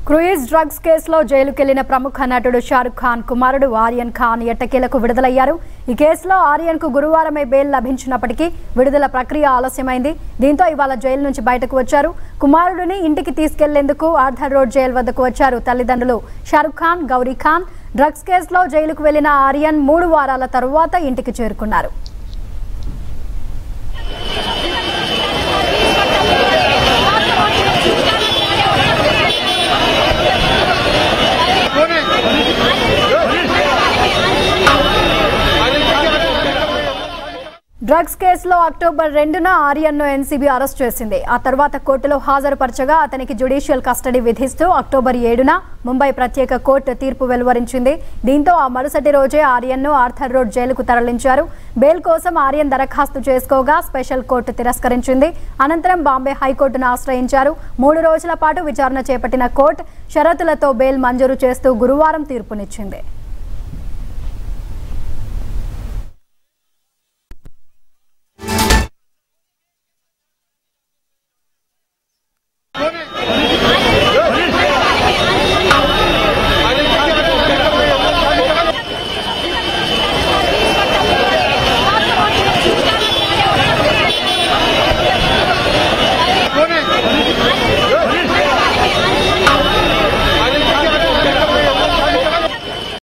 cruise drugs కేసులో జైలుకెళ్లిన ప్రముఖ నటుడు షారుఖ్ ఖాన్ కుమారుడు ఆర్యన్ ఖాన్ ఎట్టకేలకు విడుదలయ్యారు ఈ కేసులో ఆర్యన్ కు గురువారమే బెయిల్ లభించినప్పటికీ విడుదల ప్రక్రియ ఆలస్యమైంది దీంతో ఇవాళ జైలు నుంచి బయటకు వచ్చారు కుమారుడిని ఇంటికి తీసుకెళ్లేందుకు ఆర్థర్ రోడ్ జైలు వద్దకు వచ్చారు తల్లిదండ్రులు షారుఖ్ ఖాన్ గౌరీ ఖాన్ డ్రగ్స్ కేసులో జైలుకు వెళ్లిన ఆర్యన్ మూడు వారాల తరువాత ఇంటికి చేరుకున్నారు డ్రగ్స్ కేసులో అక్టోబర్ రెండున ఆర్యన్ను ఎన్సీబీ అరెస్ట్ చేసింది ఆ తర్వాత కోర్టులో హాజరుపరచగా అతనికి జ్యుడిషియల్ కస్టడీ విధిస్తూ అక్టోబర్ ఏడున ముంబై ప్రత్యేక కోర్టు తీర్పు వెలువరించింది దీంతో ఆ మరుసటి రోజే ఆర్యన్ను ఆర్థర్ రోడ్ జైలుకు తరలించారు బెయిల్ కోసం ఆర్యన్ దరఖాస్తు చేసుకోగా స్పెషల్ కోర్టు తిరస్కరించింది అనంతరం బాంబే హైకోర్టును ఆశ్రయించారు మూడు రోజుల పాటు విచారణ చేపట్టిన కోర్టు షరతులతో బెయిల్ మంజూరు చేస్తూ గురువారం తీర్పునిచ్చింది